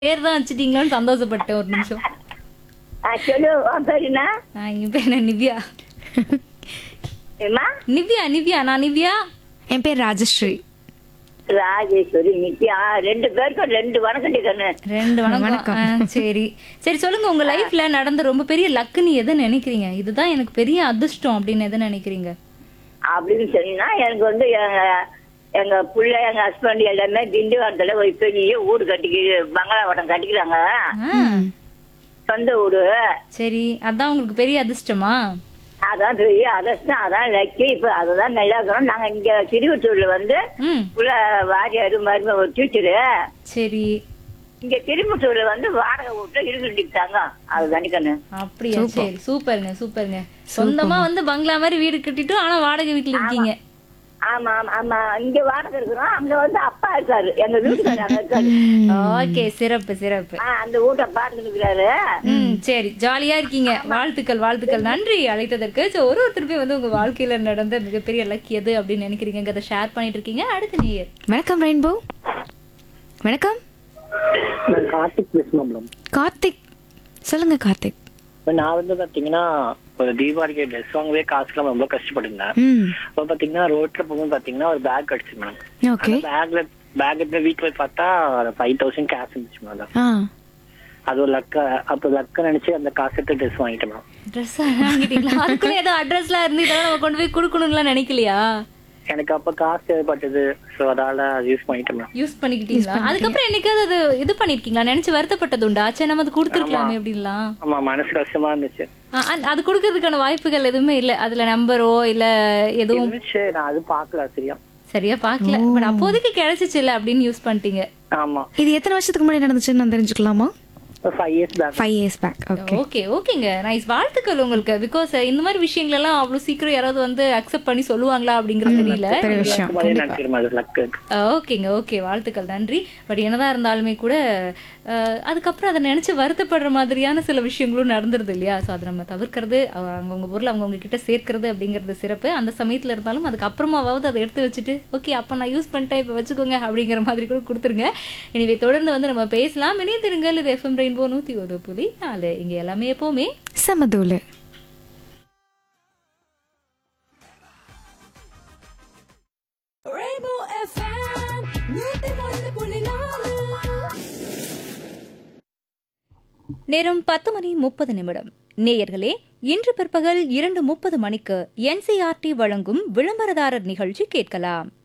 பேர் தான் வச்சுட்டீங்களான்னு சந்தோஷப்பட்டேன் ஒரு நிமிஷம் ஆ, சொல்லு உன் பேர் என்ன நான் என் பேர் என்ன நிவ்யா ஏம்மா நிவ்யா நிவ்யா நான் நிவ்யா என் பேர் ராஜஸ்ரீ ராஜேஸ்வரி நித்யா ரெண்டு பேருக்கும் ரெண்டு வணக்கம் கண்ணு ரெண்டு வணக்கம் ஆ, சரி சரி சொல்லுங்க உங்க லைஃப்ல நடந்த ரொம்ப பெரிய லக்குன்னு எதை நினைக்கிறீங்க இதுதான் எனக்கு பெரிய அதிர்ஷ்டம் அப்படின்னு எதை நினைக்கிறீங்க அப்படின்னு சொன்னீங்கன்னா எனக்கு வந்து எங்க எங்க புள்ள எங்க ஹஸ்பண்ட் எல்லாமே திண்டிவனத்துல ஒரு பெரிய ஊடு கட்டிக்கி பங்களாவட்டம் கட்டிக்கிறாங்க ஆ, சொந்த வீடு சரி அதான் உங்களுக்கு பெரிய அதிர்ஷ்டமா அதான் பெரிய அதர்ஷ்டம் அதான் லக்கி இப்ப அதுதான் நல்லா இருக்கணும் நாங்க இங்க திருவத்தூர்ல வந்து ம் புள்ள வாரியாரு மரும ஒரு டீச்சரு சரி இங்க திருப்பத்தூர்ல வந்து வாடகை வீட்டுல இருந்துட்டாங்க அது தனிக்கண்ணு அப்படியா சரி சூப்பருங்க சூப்பருங்க சொந்தமா வந்து பங்களா மாதிரி வீடு கட்டிட்டு ஆனா வாடகை வீட்டுல இருக்கீங்க ஆமா ஆமா ஆமா இங்க வாடகை இருக்கிறோம் அங்க வந்து அப்பா இருக்காரு எங்க வீட்டுக்காரர் அங்க இருக்காரு ஓகே சிறப்பு சிறப்பு ஆ, அந்த வீட்டை பார்த்துட்டு இருக்கிறாரு ம் சரி ஜாலியா இருக்கீங்க வாழ்த்துக்கள் வாழ்த்துக்கள் நன்றி அழைத்ததற்கு So, ஒரு ஒருத்தருமே வந்து உங்க வாழ்க்கையில நடந்த மிகப்பெரிய லக்கி எது அப்படின்னு நினைக்கிறீங்க ஷேர் பண்ணிட்டு இருக்கீங்க அடுத்த நேயர் வணக்கம் ரெயின்போ வணக்கம் நான் கார்த்திக் பேசணும் மேடம் கார்த்திக் சொல்லுங்க கார்த்திக் இப்ப நான் வந்து பாத்தீங்கன்னா ஒரு தீபாவளிக்கு ட்ரெஸ் வாங்கவே காசுலாம் ரொம்ப கஷ்டப்பட்டிருந்தேன் ம் அப்ப பாத்தீங்கன்னா ரோட்ல போகும்போது பாத்தீங்கன்னா ஒரு பேக் அடிச்சு மேடம் ஓகே பேக்ல பேக் எடுத்து வீட்டுல போய் பார்த்தா ஃபைவ் தௌசண்ட் கேஷ் இருந்துச்சு மேடம் ஆ அது ஒரு லக்க அப்ப லக்க நினைச்சு அந்த காசு எடுத்து ட்ரெஸ் வாங்கிட்டேன் மேடம் ட்ரெஸ் வாங்கிட்டீங்களா அதுக்குள்ள ஏதோ அட்ரஸ்லாம் இருந்து இதெல்லாம் நம்ம கொண்டு போய் கொடுக்கணும்லாம் நினைக்கலையா எனக்கு அப்ப காசு தேவைப்பட்டது சோ அதால அது யூஸ் பண்ணிட்டேன் மேடம் யூஸ் பண்ணிக்கிட்டீங்களா அதுக்கப்புறம் என்னைக்காவது அது இது பண்ணிருக்கீங்களா நினைச்சு வருத்தப்பட்டது உண்டா சே நம்ம அது கொடுத்துருக்கலாமே அப்படின்லாம் ஆமா மனசு கஷ்டமா இருந்துச்சு ஆ, அ- அது கொடுக்கறதுக்கான வாய்ப்புகள் எதுவுமே இல்ல அதுல நம்பரோ இல்ல எதுவும் இருந்துச்சு நான் அது பாக்கல சரியா சரியா பாக்கல பட் அப்போதைக்கு கிடைச்சிச்சு இல்ல அப்படின்னு யூஸ் பண்ணிட்டீங்க ஆமா இது எத்தனை வருஷத்துக்கு முன்னாடி நடந்துச்சுன்னு நான் தெரிஞ்சுக்கலாமா five years back five years back okay okay ஓகேங்க நைஸ் வாழ்த்துக்கள் உங்களுக்கு பிகாஸ் இந்த மாதிரி விஷயங்கள் எல்லாம் அவ்வளவு சீக்கிரம் யாராவது வந்து அக்செப்ட் பண்ணி சொல்லுவாங்களா அப்படிங்கறது தெரியல பெரிய விஷயம் நினைக்கிறேன் அது லக்கு ஓகேங்க ஓகே வாழ்த்துக்கள் நன்றி பட் என்னதான் இருந்தாலுமே கூட அஹ், அதுக்கப்புறம் அதை நினைச்சு வருத்தப்படுற மாதிரியான சில விஷயங்களும் நடந்துருது இல்லையா ஸோ அதை நம்ம தவிர்க்கிறது அவ- அவங்கவங்க பொருள் அவங்கவுங்க கிட்ட சேர்க்கிறது அப்படிங்கிறது சிறப்பு அந்த சமயத்துல இருந்தாலும் அதுக்கப்புறமாவது அதை எடுத்து வச்சுட்டு ஓகே அப்போ நான் யூஸ் பண்ணிட்டேன் இப்போ வச்சுக்கோங்க அப்படிங்கிற மாதிரி கூட கொடுத்துருங்க எனவே தொடர்ந்து வந்து நம்ம பேசலாம் இணைந்திருங்கள் இது எஃப்எம் ரெயின்போ நூற்றி ஒரு புள்ளி நாலு இங்கே எல்லாமே எப்போவுமே சமதூல நேரம் பத்து மணி முப்பது நிமிடம் நேயர்களே இன்று பிற்பகல் இரண்டு முப்பது மணிக்கு என்சிஆர்டி வழங்கும் விளம்பரதாரர் நிகழ்ச்சி கேட்கலாம்